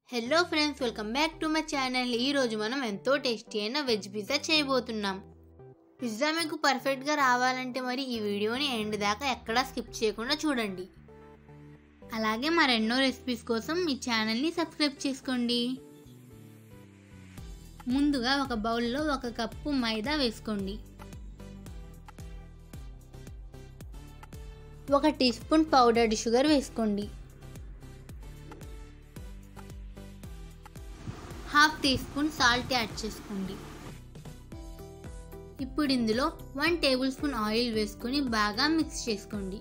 hello friends welcome back to my channel ఈరోజు మనం ఎంతో టేస్టీ అయిన వెజ్ పిజ్జా చేయబోతున్నాం పిజ్జా మీకు పర్ఫెక్ట్గా రావాలంటే మరి ఈ వీడియోని ఎండ్ దాకా ఎక్కడా స్కిప్ చేయకుండా చూడండి అలాగే మరెన్నో రెసిపీస్ కోసం మీ ఛానల్ని సబ్స్క్రైబ్ చేసుకోండి ముందుగా ఒక బౌల్లో ఒక కప్పు మైదా వేసుకోండి ఒక టీ స్పూన్ పౌడర్డ్ షుగర్ వేసుకోండి half teaspoon salt add చేసుకోండి ఇప్పుడు ఇందులో వన్ టేబుల్ స్పూన్ ఆయిల్ వేసుకొని బాగా మిక్స్ చేసుకోండి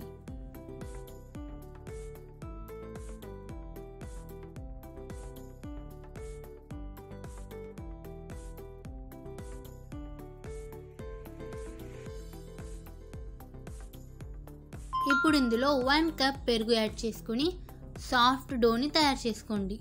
ఇప్పుడు ఇందులో వన్ కప్ పెరుగు యాడ్ చేసుకొని సాఫ్ట్ డోని తయారు చేసుకోండి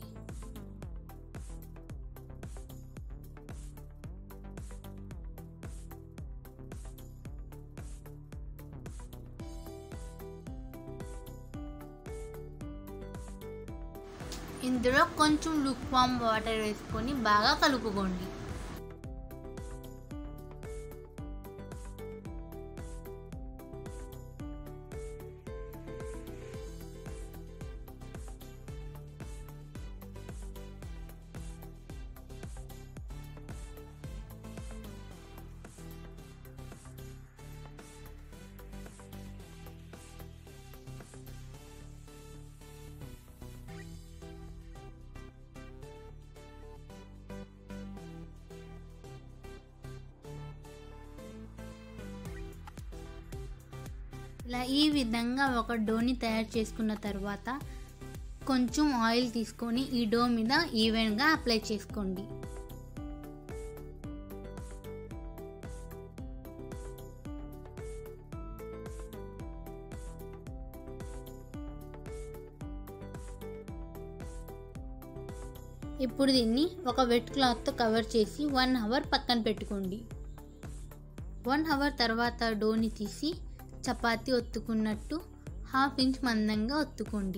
ఇందులో కొంచెం లుక్ వామ్ వాటర్ వేసుకొని బాగా కలుపుకోండి ఇలా ఈ విధంగా ఒక డోని తయారు చేసుకున్న తర్వాత కొంచెం ఆయిల్ తీసుకొని ఈ డో మీద ఈవెన్గా అప్లై చేసుకోండి ఇప్పుడు దీన్ని ఒక వెట్ క్లాత్తో కవర్ చేసి వన్ అవర్ పక్కన పెట్టుకోండి వన్ అవర్ తర్వాత డోని తీసి చపాతి ఒత్తుకున్నట్టు హాఫ్ ఇంచ్ మందంగా ఒత్తుకోండి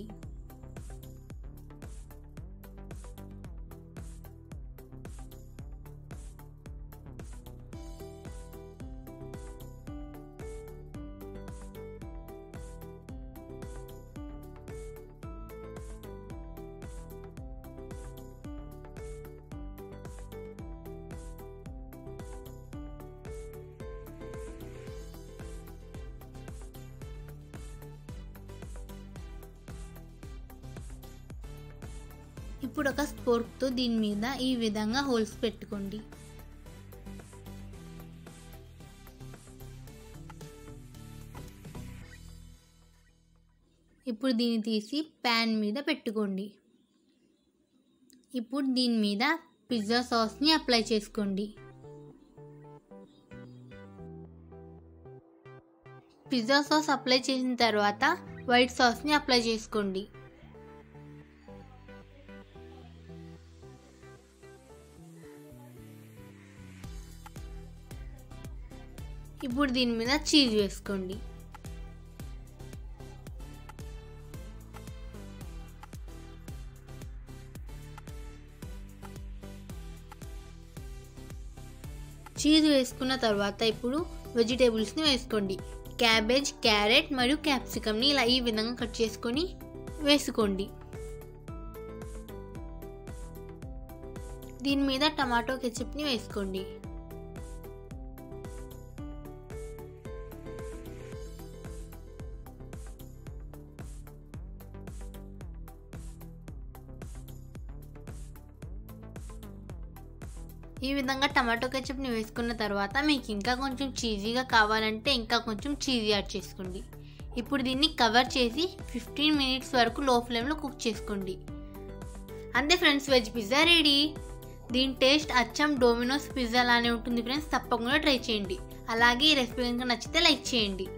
ఇప్పుడు ఒక స్పోర్క్తో దీని మీద ఈ విధంగా హోల్స్ పెట్టుకోండి ఇప్పుడు దీన్ని తీసి ప్యాన్ మీద పెట్టుకోండి ఇప్పుడు దీని మీద పిజ్జా సాస్ని అప్లై చేసుకోండి పిజ్జా సాస్ అప్లై చేసిన తర్వాత వైట్ సాస్ని అప్లై చేసుకోండి ఇప్పుడు దీని మీద చీజ్ వేసుకోండి చీజ్ వేసుకున్న తర్వాత ఇప్పుడు వెజిటేబుల్స్ని వేసుకోండి క్యాబేజ్ క్యారెట్ మరియు క్యాప్సికమ్ని ఇలా ఈ విధంగా కట్ చేసుకొని వేసుకోండి దీని మీద టమాటో కెచప్ని వేసుకోండి ఈ విధంగా టమాటో కెచప్ని వేసుకున్న తర్వాత మీకు ఇంకా కొంచెం చీజీగా కావాలంటే ఇంకా కొంచెం చీజీ యాడ్ చేసుకోండి ఇప్పుడు దీన్ని కవర్ చేసి ఫిఫ్టీన్ మినిట్స్ వరకు లో ఫ్లేమ్లో కుక్ చేసుకోండి అంతే ఫ్రెండ్స్ వెజ్ పిజ్జా రెడీ దీని టేస్ట్ అచ్చం డోమినోస్ పిజ్జా లానే ఉంటుంది ఫ్రెండ్స్ తప్పకుండా ట్రై చేయండి అలాగే ఈ రెసిపీ కనుక నచ్చితే లైక్ చేయండి